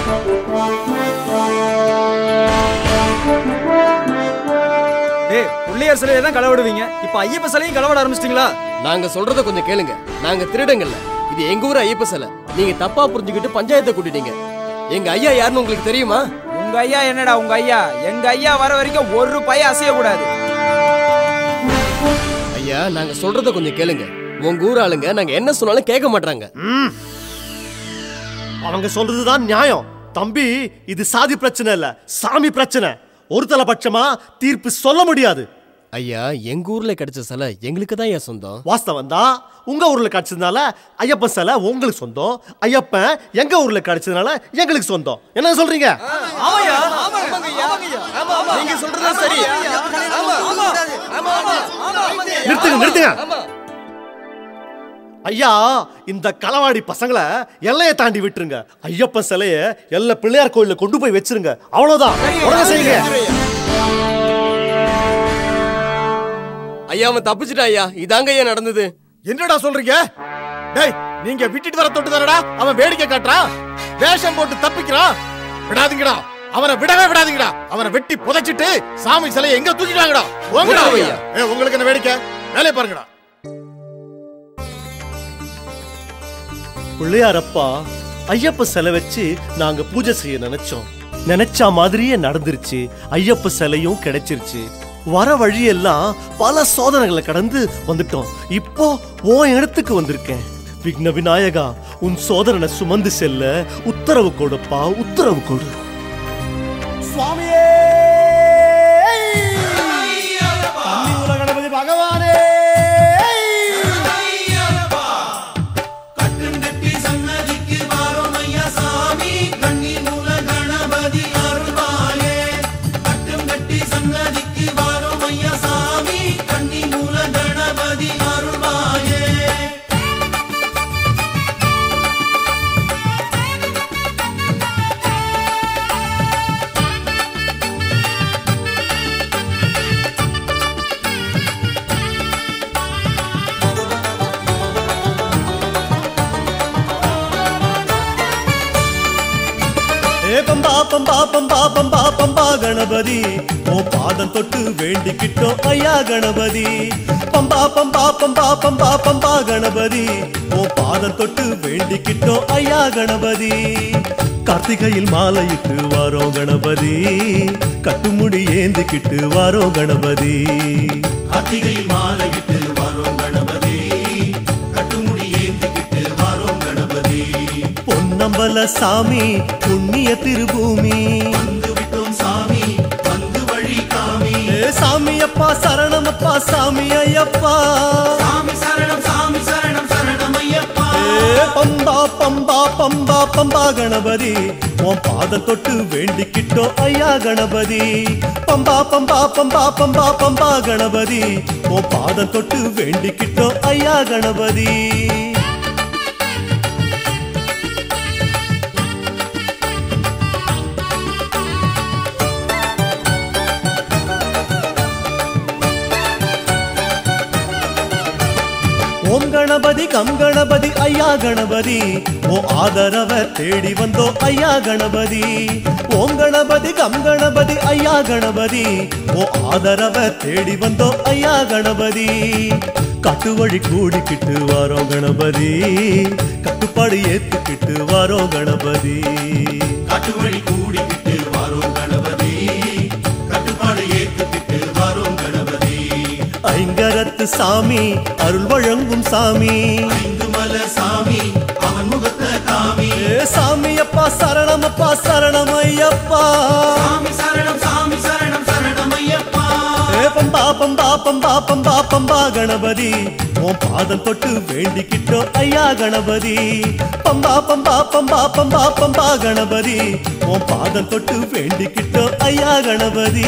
ஏய் பிள்ளையார் சிலையை தான் களவிடுவீங்க இப்ப ஐயப்ப சிலையும் களவிட ஆரம்பிச்சிட்டீங்களா நாங்க சொல்றத கொஞ்சம் கேளுங்க நாங்க திருடங்கல்ல இது எங்க ஊர் ஐயப்ப சிலை நீங்க தப்பா புரிஞ்சுக்கிட்டு பஞ்சாயத்தை கூட்டிட்டீங்க எங்க ஐயா யாருன்னு உங்களுக்கு தெரியுமா உங்க ஐயா என்னடா உங்க ஐயா எங்க ஐயா வர வரைக்கும் ஒரு பைய அசைய கூடாது ஐயா நாங்க சொல்றத கொஞ்சம் கேளுங்க உங்க ஊர் ஆளுங்க நாங்க என்ன சொன்னாலும் கேட்க மாட்டாங்க அவங்க சொல்றதுதான் நியாயம் தம்பி இது சாதி பிரச்சனை இல்ல சாமி பிரச்சனை ஒரு தலைபட்சமா தீர்ப்பு சொல்ல முடியாது ஐயா எங்க ஊர்ல கிடைச்ச சிலை எங்களுக்கு தான் ஐயா சொந்தம் வாஸ்தவம் தான் உங்க ஊர்ல கிடைச்சதுனால ஐயப்பன் சிலை உங்களுக்கு சொந்தம் ஐயப்பன் எங்க ஊர்ல கிடைச்சதுனால எங்களுக்கு சொந்தம் என்ன சொல்றீங்க நீங்க சொல்றது சரி நிறுத்துங்க நிறுத்துங்க ஐயா இந்த களவாடி பசங்களை எல்லையை தாண்டி விட்டுருங்க ஐயப்பன் சிலைய எல்லா பிள்ளையார் கோயில்ல கொண்டு போய் வச்சிருங்க அவ்வளவுதான் உடனே செய்யுங்க ஐயா அவன் தப்பிச்சிட்டா ஐயா இதாங்க ஐயா நடந்தது என்னடா சொல்றீங்க டேய் நீங்க விட்டுட்டு வர தொட்டு தானடா அவன் வேடிக்கை காட்டுறான் வேஷம் போட்டு தப்பிக்கிறான் விடாதீங்கடா அவனை விடவே விடாதீங்கடா அவனை வெட்டி புதைச்சிட்டு சாமி சிலையை எங்க தூக்கிட்டாங்கடா போங்கடா ஐயா. ஏ உங்களுக்கு என்ன வேடிக்கை வேலையை பாருங்கடா பிள்ளையாரப்பா ஐயப்ப சிலை வச்சு நாங்க பூஜை செய்ய நினைச்சோம் நினைச்ச மாதிரியே நடந்துருச்சு ஐயப்ப சிலையும் கிடைச்சிருச்சு வர வழியெல்லாம் பல சோதனைகளை கடந்து வந்துட்டோம் இப்போ உன் இடத்துக்கு வந்திருக்கேன் விக்ன விநாயகா உன் சோதரனை சுமந்து செல்ல உத்தரவு கொடுப்பா உத்தரவு கொடு சுவாமியே தண்ணி கணபதி பகவானே ஏ பம்பா பம்பா பம்பா பம்பா பம்பா கணபதி ஓ பாதம் தொட்டு வேண்டிக்கிட்டோம் ஐயா கணபதி பம்பா பம்பா பம்பா பம்பா பம்பா கணபதி ஓ பாதம் தொட்டு வேண்டிக்கிட்டோம் ஐயா கணபதி கார்த்திகையில் மாலையிட்டு வாரோம் கணபதி கட்டுமுடி ஏந்திக்கிட்டு வாரோம் கணபதி கார்த்திகையில் மாலையிட்டு வாரோம் கணபதி கட்டுமுடி ஏந்திக்கிட்டு வாரோம் கணபதி பொன்னம்பல சாமி புண்ணிய திருபூமி சாமி வந்து வழி காமி சாமி அப்பா சரணம் அப்பா சாமி ஐயப்பா சாமி சரணம் சாமி சரணம் சரணம் ஐயப்பா பம்பா பம்பா பம்பா பம்பா கணபதி உன் பாத தொட்டு வேண்டிக்கிட்டோம் ஐயா கணபதி பம்பா பம்பா பம்பா பம்பா பம்பா கணபதி உன் பாதம் தொட்டு வேண்டிக்கிட்டோம் ஐயா கணபதி ஓம் கணபதி கம் கணபதி ஐயா கணபதி ஓ ஆதரவ தேடி வந்தோ ஐயா கணபதி ஓம் கணபதி கம் கணபதி ஐயா கணபதி ஓ ஆதரவ தேடி வந்தோ ஐயா கணபதி காட்டு வழி கூடிக்கிட்டு வாரோம் கணபதி கட்டுப்பாடு ஏத்துக்கிட்டு வாரோம் கணபதி காட்டு வழி கூடிக்கிட்டு வாரோம் கணபதி கட்டுப்பாடு ஏத்துக்கிட்டு வாரோம் கணபதி ஐங்கரத்து சாமி அருள் வழங்கும் சாமி ஐந்துமல சாமி அவன் முகத்த காமி சாமி அப்பா சரணம் அப்பா சரணம் ஐயப்பா சாமி சரணம் சாமி சரணம் சரணம் ஐயப்பா பம்பா பம்பா பம்பா பம்பா பம்பா கணபதி உன் பாதம் தொட்டு வேண்டிக்கிட்டோ ஐயா கணபதி பம்பா பம்பா பம்பா பம்பா பம்பா கணபதி உன் பாதம் தொட்டு வேண்டிக்கிட்டோ ஐயா கணபதி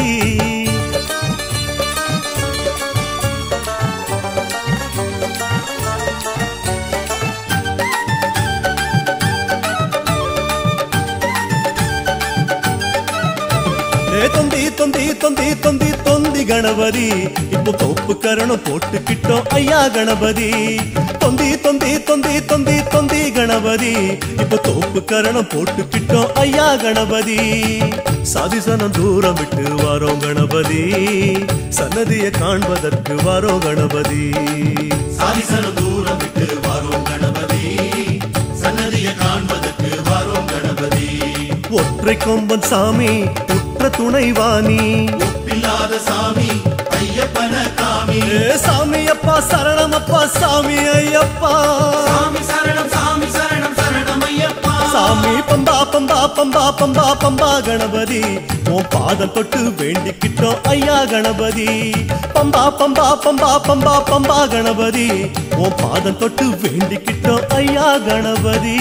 ஏ தொந்தி தொந்தி தொந்தி தொந்தி தொந்தி தொந்தி கணபதி இப்போ தோப்பு கரணம் போட்டுக்கிட்டோம் ஐயா கணபதி தொந்தி தொந்தி தொந்தி தொந்தி தொந்தி கணபதி இப்போ தோப்பு கரணம் போட்டுக்கிட்டோம் ஐயா கணபதி சாதிசனம் தூரம் விட்டு வாரோம் கணபதி சன்னதியை காண்பதற்கு வாரோம் கணபதி சாதிசனம் தூரம் விட்டு வரோம் கணபதி சன்னதியை காண்பதற்கு வரோம் கணபதி ஒற்றை கொம்பன் சாமி உற்ற துணைவாணி ஒப்பில்லாத சாமி ஐயப்பன காமி ஏ சாமி அப்பா சரணம் அப்பா சாமி ஐயப்பா சாமி சரணம் சாமி சரணம் சரணம் ஐயப்பா சாமி பம்பா பம்பா பம்பா பம்பா பம்பா கணபதி உன் பாதம் தொட்டு வேண்டிக்கிட்டோம் ஐயா கணபதி பம்பா பம்பா பம்பா பம்பா பம்பா கணபதி உன் பாதம் தொட்டு வேண்டிக்கிட்டோம் ஐயா கணபதி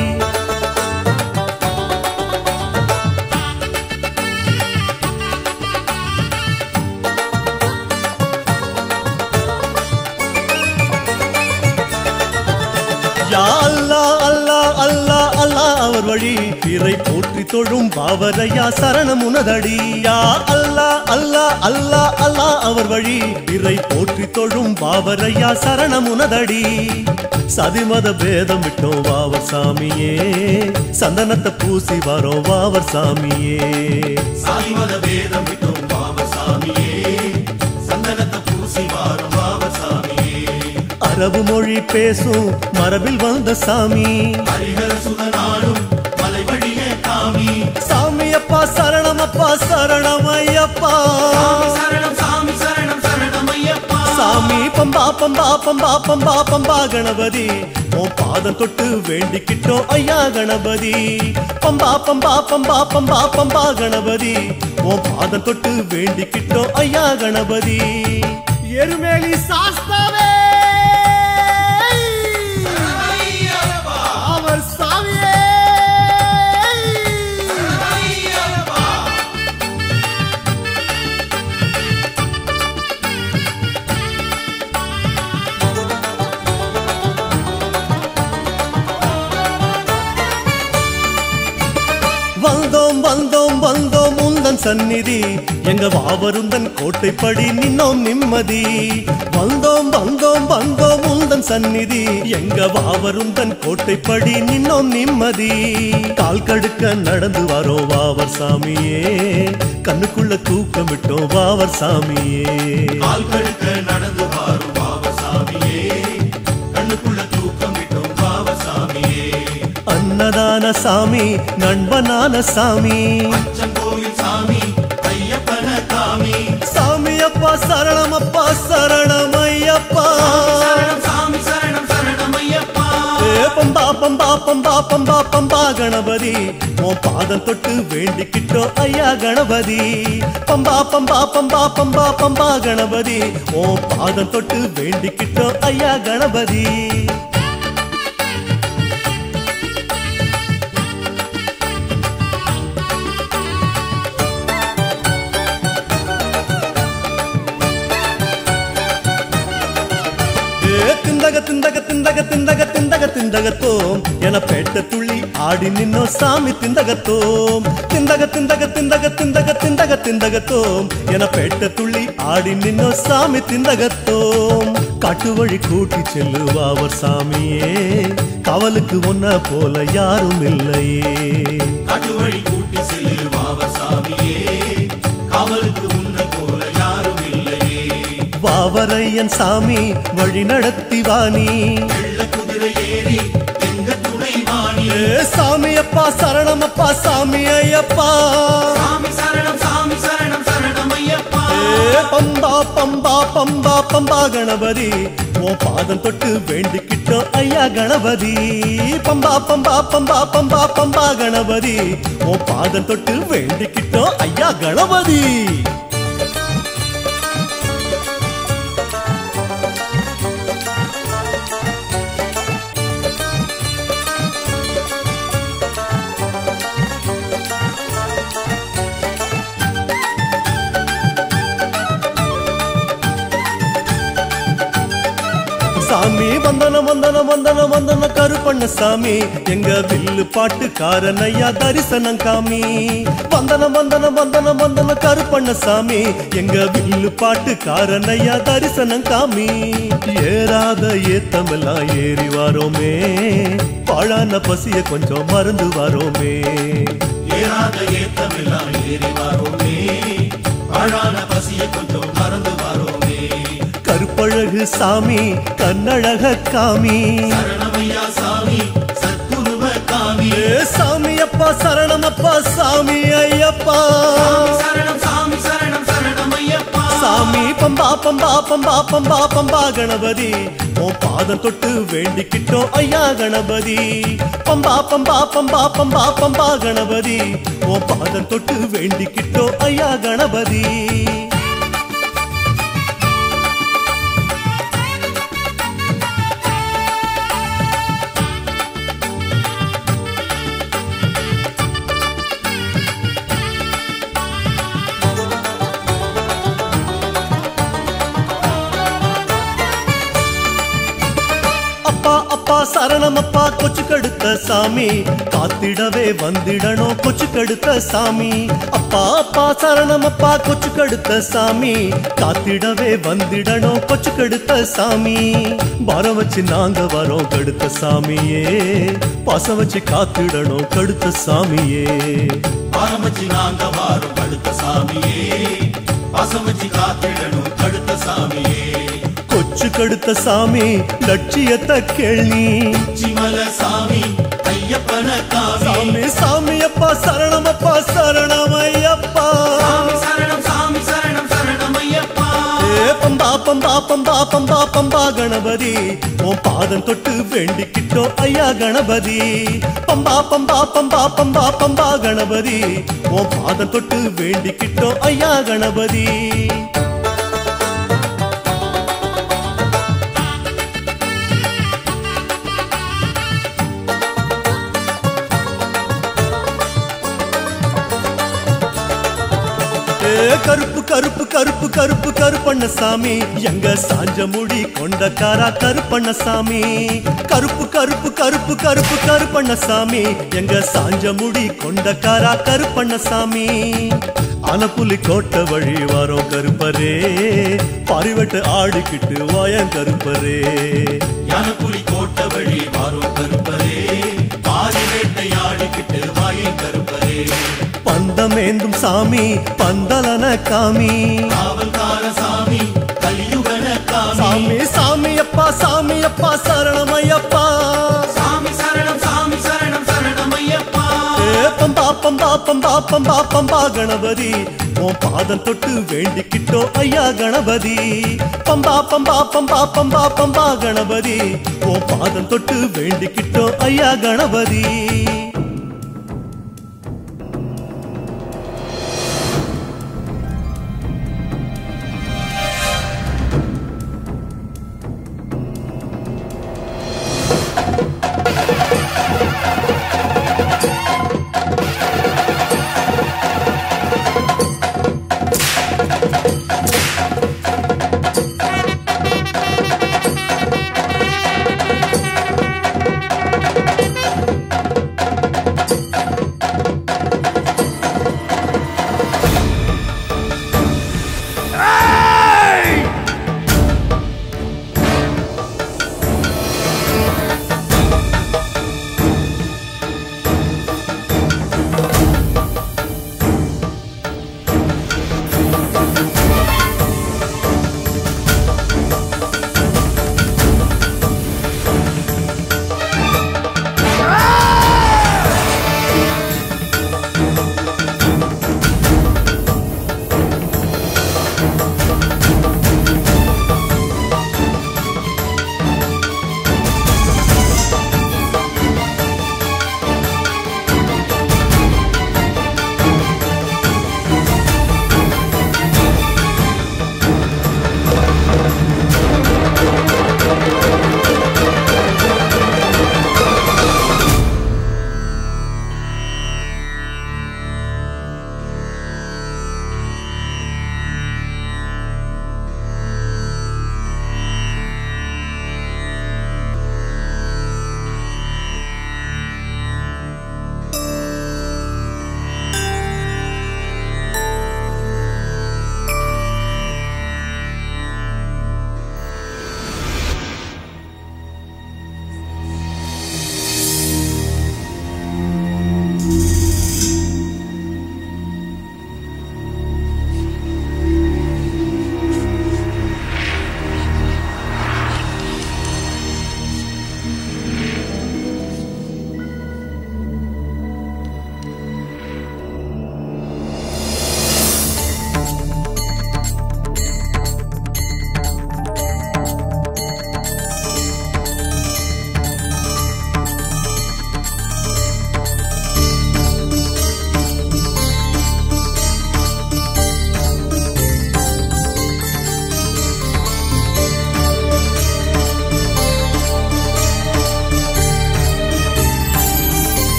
யா அல்லா அல்லா அல்லா அல்லா அவர் வழி பிறை போற்றி தொழும் பாவரையா சரணம் உனதடி யா அல்லா அல்லா அல்லா அல்லா அவர் வழி பிறை போற்றி தொழும் பாவரையா சரணம் உனதடி சதிமத பேதம் விட்டோம் வாவர் சாமியே சந்தனத்தை பூசி வரோம் வாவர் சாமியே சாதிமத வேதம் விட்டோம் பாவ சாமியே சந்தனத்தை பூசி வாரம் பாவ சாமியே அரபு மொழி பேசும் மரபில் வந்த சாமி ஹரிஹர சுதனாடும் மலை வழியே காமி சாமி அப்பா சரணம் அப்பா சரணம் ஐயப்பா சாமி சரணம் சாமி சரணம் சரணம் ஐயப்பா சாமி பம்பா பம்பா பம்பா பம்பா பம்பா கணபதி உன் பாதம் தொட்டு வேண்டிக்கிட்டோம் ஐயா கணபதி பம்பா பம்பா பம்பா பம்பா பம்பா கணபதி உன் பாதம் தொட்டு வேண்டிக்கிட்டோம் ஐயா கணபதி எருமேலி சாஸ்தாவே அவர் சாமியே வந்தோம் வந்தோம் வந்தோம் உந்தன் சந்நிதி எங்க வாவருந்தன் கோட்டைப்படி நின்னோம் நிம்மதி வந்தோம் வந்தோம் வந்தோம் உந்தன் சந்நிதி எங்க வாவருந்தன் கோட்டைப்படி நின்னோம் நிம்மதி கால் கடுக்க நடந்து வரோம் வாவர் சாமியே கண்ணுக்குள்ள தூக்கம் விட்டோம் வாவர் சாமியே கால் கழுக்க நடந்து வாரும் பாவ சாமியே கண்ணுக்குள்ள தூக்கம் விட்டோம் பாவ சாமியே அன்னதான சாமி நண்பனான சாமி அச்சங்கோயில் சாமி ஐயப்பன காமி சாமி அப்பா சரணம் அப்பா சரணம் ஐயப்பா சரணம் சாமி சரணம் சரணம் ஐயப்பா ஏ பம்பா பம்பா பம்பா பம்பா பம்பா கணபதி உன் பாதம் தொட்டு வேண்டிக்கிட்டோம் ஐயா கணபதி பம்பா பம்பா பம்பா பம்பா பம்பா கணபதி உன் பாதம் தொட்டு வேண்டிக்கிட்டோம் ஐயா கணபதி ஏ திந்தக திந்தக திந்தக திந்தக திந்தக திந்தகத்தோம் என பேட்ட துள்ளி ஆடி நின்னோ சாமி திந்தகத்தோம் திந்தக திந்தக திந்தக திந்தக திந்தக திந்தகத்தோம் என பேட்ட துள்ளி ஆடி நின்னோ சாமி திந்தகத்தோம் காட்டு வழி கூட்டி செல்லுவாவர் சாமியே காவலுக்கு ஒன்ன போல யாரும் இல்லையே காட்டு வழி கூட்டி செல்லு பாவ சாமியே காவலுக்கு உன்னை போல யாரும் இல்லையே வாவரையன் சாமி வழி நடத்தி வாணி வெள்ள குதிரை ஏறி எங்க துணை வாணி ஏ சாமி அப்பா சரணம் அப்பா சாமி ஐயப்பா சாமி சரணம் சாமி சரணம் சரணம் ஐயப்பா ஏ பம்பா பம்பா பம்பா பம்பா கணபதி உன் பாதம் தொட்டு வேண்டிக்கிட்டோம் ஐயா கணபதி பம்பா பம்பா பம்பா பம்பா பம்பா கணபதி உன் பாதம் தொட்டு வேண்டிக்கிட்டோம் ஐயா கணபதி சாமி வந்தன வந்தன வந்தன வந்தன கருப்பண்ண சாமி எங்க வில்லு பாட்டுக்காரன் ஐயா தரிசனம் காமி வந்தனம் வந்தனம் வந்தனம் வந்தனம் கருப்பண்ண சாமி எங்க வில்லு பாட்டுக்காரன் ஐயா தரிசனம் காமி ஏறாத ஏத்தமெல்லாம் ஏறி வாரோமே பாழான பசிய கொஞ்சம் மறந்து வாரோமே ஏறாத ஏத்தமெல்லாம் ஏறி வாரோமே அழான பசிய கொஞ்சம் மறந்து வாரோமே கருப்பழகு சாமி கண்ணழக காமி சரணமையா சாமி சத்குருவ காமி ஏ சாமி அப்பா சரணம் அப்பா சாமி ஐயப்பா சரணம் சாமி சரணம் சரணமையப்பா சாமி பம்பா பம்பா பம்பா பம்பா பம்பா கணபதி உன் பாதம் தொட்டு வேண்டிக்கிட்டோம் ஐயா கணபதி பம்பா பம்பா பம்பா பம்பா பம்பா கணபதி உன் பாதம் தொட்டு வேண்டிக்கிட்டோம் ஐயா கணபதி அப்பா அப்பா சரணம் அப்பா கொச்சு கடுத்த சாமி காத்திடவே வந்திடணும் கொச்சு கடுத்த சாமி அப்பா அப்பா சரணம் அப்பா கொச்சு கடுத்த சாமி காத்திடவே வந்திடணும் கொச்சு கடுத்த சாமி வரம் வச்சு நாங்க வரோம் கடுத்த சாமியே பாசம் வச்சு காத்திடணும் கடுத்த சாமியே ஆரம்பிச்சு நாங்க வாரும் அடுத்த சாமியே பாசம் வச்சு காத்திடணும் கடுத்த சாமியே கொச்சு கடுத்த சாமி லட்சியத்தை கேள்வி சிமல சாமி ஐயப்பன காமி சாமி சாமி அப்பா சரணம் அப்பா சரணம் ஐயப்பா சாமி சரணம் சாமி சரணம் சரணமையப்பா ஏ பம்பா பம்பா பம்பா பம்பா பம்பா கணபதி உன் பாதம் தொட்டு வேண்டிக்கிட்டோம் ஐயா கணபதி பம்பா பம்பா பம்பா பம்பா பம்பா கணபதி உன் பாதம் தொட்டு வேண்டிக்கிட்டோம் ஐயா கணபதி ஏ, கருப்பு கருப்பு கருப்பு கருப்பு கருப்பண்ண சாமி எங்க சாஞ்ச முடி கொண்டக்காரா கருப்பண்ண சாமி கருப்பு கருப்பு கருப்பு கருப்பு கருப்பண்ண சாமி எங்க சாஞ்ச முடி கொண்டக்காரா கருப்பண்ண சாமி ஆனப்புலி கோட்டை வழி வரோம் கருப்பரே பாரிவட்டு ஆடிக்கிட்டு வாயன் கருப்பரே யானப்புலி கோட்ட வழி வாரும் கருப்பரே பாரி வேட்டையாடிக்கிட்டு வாயை கருப்பரே பந்தமேந்தும் சாமி பந்தலன காமி காவல்கார சாமி கலியுகன காமி சாமி சாமி அப்பா சாமி அப்பா சரணமையப்பா சாமி சரணம் சாமி சரணம் சரணமையப்பா ஏ பம்பா பம்பா பம்பா பம்பா பம்பா கணபதி உன் பாதம் தொட்டு வேண்டிக்கிட்டோம் ஐயா கணபதி பம்பா பம்பா பம்பா பம்பா பம்பா கணபதி உன் பாதம் தொட்டு வேண்டிக்கிட்டோம் ஐயா கணபதி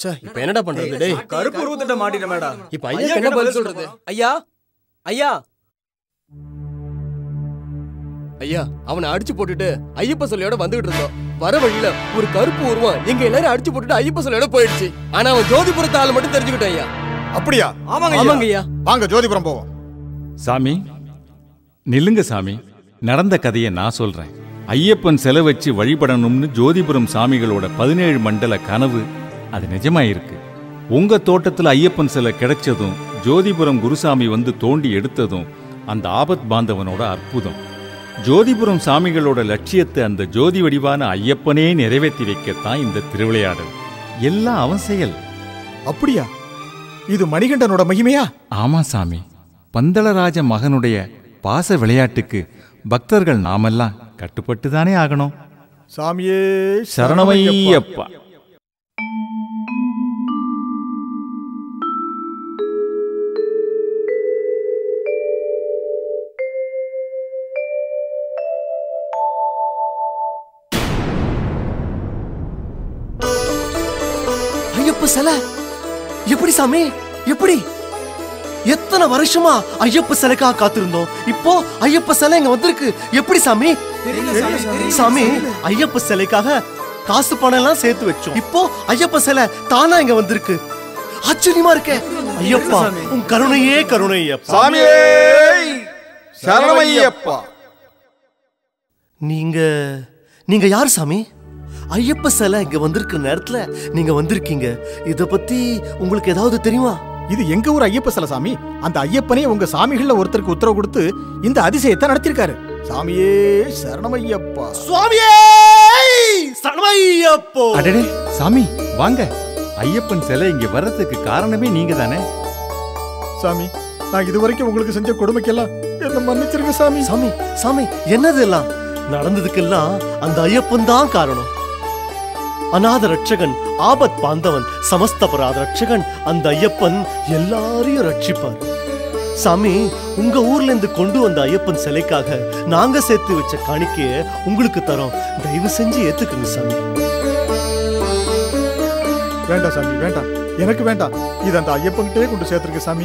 ச்சே இப்ப என்னடா பண்றது டேய் கருப்பு உருவத்திட்ட மாட்டிட்டமேடா இப்ப ஐயா என்ன பதில் சொல்றது ஐயா ஐயா ஐயா அவனை அடிச்சு போட்டுட்டு ஐயப்ப சொல்லியோட வந்துகிட்டு இருந்தோம் வர வழியில ஒரு கருப்பு உருவம் எங்க எல்லாரும் அடிச்சு போட்டுட்டு ஐயப்ப சொல்லியோட போயிடுச்சு ஆனா அவன் ஜோதிபுரத்து ஆள் மட்டும் தெரிஞ்சுக்கிட்டோம் ஐயா அப்படியா ஆமாங்க ஆமாங்க ஐயா வாங்க ஜோதிபுரம் போவோம் சாமி நில்லுங்க சாமி நடந்த கதையை நான் சொல்றேன் ஐயப்பன் செலை வச்சு வழிபடணும்னு ஜோதிபுரம் சாமிகளோட பதினேழு மண்டல கனவு அது நிஜமாயிருக்கு உங்க தோட்டத்துல ஐயப்பன் சிலை கிடைச்சதும் ஜோதிபுரம் குருசாமி வந்து தோண்டி எடுத்ததும் அந்த ஆபத் பாந்தவனோட அற்புதம் ஜோதிபுரம் சாமிகளோட லட்சியத்தை அந்த ஜோதி வடிவான ஐயப்பனே நிறைவேற்றி வைக்கத்தான் இந்த திருவிளையாடல் எல்லாம் அவன் செயல் அப்படியா இது மணிகண்டனோட மகிமையா ஆமா சாமி பந்தளராஜ மகனுடைய பாச விளையாட்டுக்கு பக்தர்கள் நாமெல்லாம் கட்டுப்பட்டு தானே ஆகணும் சாமியே சரணமையப்பா ஐயப்ப சிலை எப்படி சாமி எப்படி எத்தனை வருஷமா ஐயப்ப சிலைக்காக காத்திருந்தோம் இப்போ ஐயப்ப சிலை இங்க வந்திருக்கு எப்படி சாமி சாமி ஐயப்ப சிலைக்காக காசு பணம் எல்லாம் சேர்த்து வச்சோம் இப்போ ஐயப்ப சிலை தானா இங்க வந்திருக்கு ஆச்சரியமா இருக்கே ஐயப்பா உன் கருணையே கருணை ஐயப்பா சாமியே சரணமையப்பா நீங்க நீங்க யார் சாமி ஐயப்ப சிலை இங்க வந்திருக்கிற நேரத்துல நீங்க வந்திருக்கீங்க இத பத்தி உங்களுக்கு ஏதாவது தெரியுமா இது எங்க ஊர் ஐயப்ப சிலை சாமி அந்த ஐயப்பனே உங்க சாமிகள்ல ஒருத்தருக்கு உத்தரவு கொடுத்து இந்த அதிசயத்தை நடத்திருக்காரு சாமியே சரணமையப்பா சுவாமியே சரணமையப்போ அடடே சாமி வாங்க ஐயப்பன் சிலை இங்க வர்றதுக்கு காரணமே நீங்க தானே சாமி நான் இதுவரைக்கும் உங்களுக்கு செஞ்ச கொடுமைக்கெல்லாம் என்ன மன்னிச்சிருங்க சாமி சாமி சாமி என்னது எல்லாம் நடந்ததுக்கெல்லாம் அந்த ஐயப்பன் தான் காரணம் அநாத ரட்சகன் ஆபத் பாந்தவன் சமஸ்தபராத ரட்சகன் அந்த ஐயப்பன் எல்லாரையும் ரட்சிப்பார் சாமி உங்க ஊர்ல இருந்து கொண்டு வந்த ஐயப்பன் சிலைக்காக நாங்க சேர்த்து வச்ச காணிக்கைய உங்களுக்கு தரோம் தயவு செஞ்சு ஏத்துக்குங்க சாமி வேண்டாம் சாமி வேண்டாம் எனக்கு வேண்டாம் இது அந்த ஐயப்பன்கிட்டே கொண்டு சேர்த்துருக்கு சாமி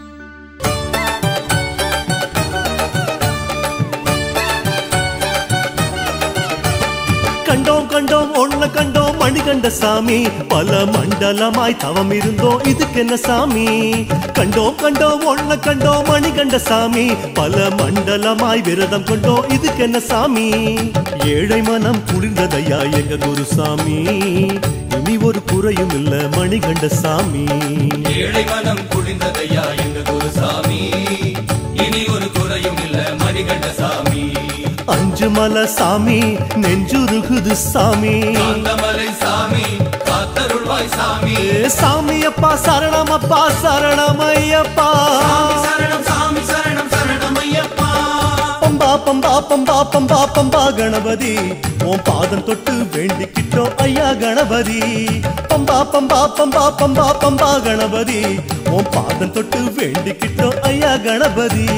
கண்டோம் கண்டோம் ஒண்ண கண்டோம் மணிகண்ட சாமி பல மண்டலமாய் தவம் இருந்தோம் இதுக்கு என்ன சாமி கண்டோம் கண்டோம் ஒண்ண கண்டோம் மணிகண்ட சாமி பல மண்டலமாய் விரதம் கொண்டோம் இதுக்கு என்ன சாமி ஏழை மனம் குளிர்ந்ததையா எங்க குருசாமி இனி ஒரு குறையும் இல்ல மணிகண்ட சாமி ஏழை மனம் குளிர்ந்ததையா எங்க குருசாமி இனி ஒரு குறையும் இல்ல மணிகண்ட சாமி அஞ்சு மலை சாமி நெஞ்சுருகுது சாமி காந்தமலை சாமி காத்தருள்வாய் சாமி ஏ சாமி அப்பா சரணம் அப்பா சரணம் ஐயப்பா சரணம் சாமி சரணம் சரணம் ஐயப்பா பம்பா பம்பா பம்பா பம்பா பம்பா கணபதி உன் பாதம் தொட்டு வேண்டிக்கிட்டோம் ஐயா கணபதி பம்பா பம்பா பம்பா பம்பா பம்பா கணபதி உன் பாதம் தொட்டு வேண்டிக்கிட்டோம் ஐயா கணபதி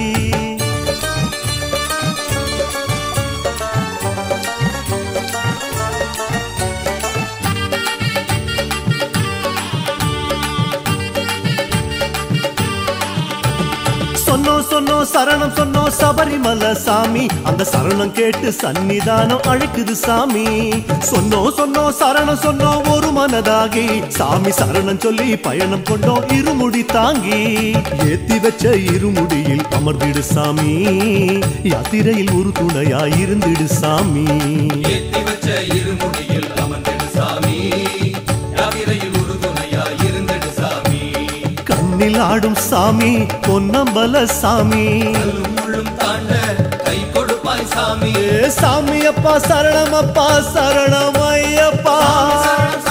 சொன்னோம் சொன்னோம் சரணம் சொன்னோம் சபரிமலை சாமி அந்த சரணம் கேட்டு சன்னிதானம் அழைக்குது சாமி சொன்னோம் சொன்னோம் சரணம் சொன்னோம் ஒரு மனதாகி சாமி சரணம் சொல்லி பயணம் கொண்டோம் இருமுடி தாங்கி ஏத்தி வச்ச இருமுடியில் அமர்ந்திடு சாமி யாத்திரையில் ஒரு துணையாய் இருந்திடு சாமி ஏத்தி வச்ச இருமுடியில் அமர்ந்திடு சாமி யாத்திரையில் உறுதுணையா இருந்திடு சாமி கண்ணில் ஆடும் சாமி பொன்னம்பல சாமி கல்லும் முள்ளும் தாண்ட கை கொடுப்பாய் சாமி ஏ சாமி அப்பா சரணம் அப்பா சரணம் ஐயப்பா சரணம்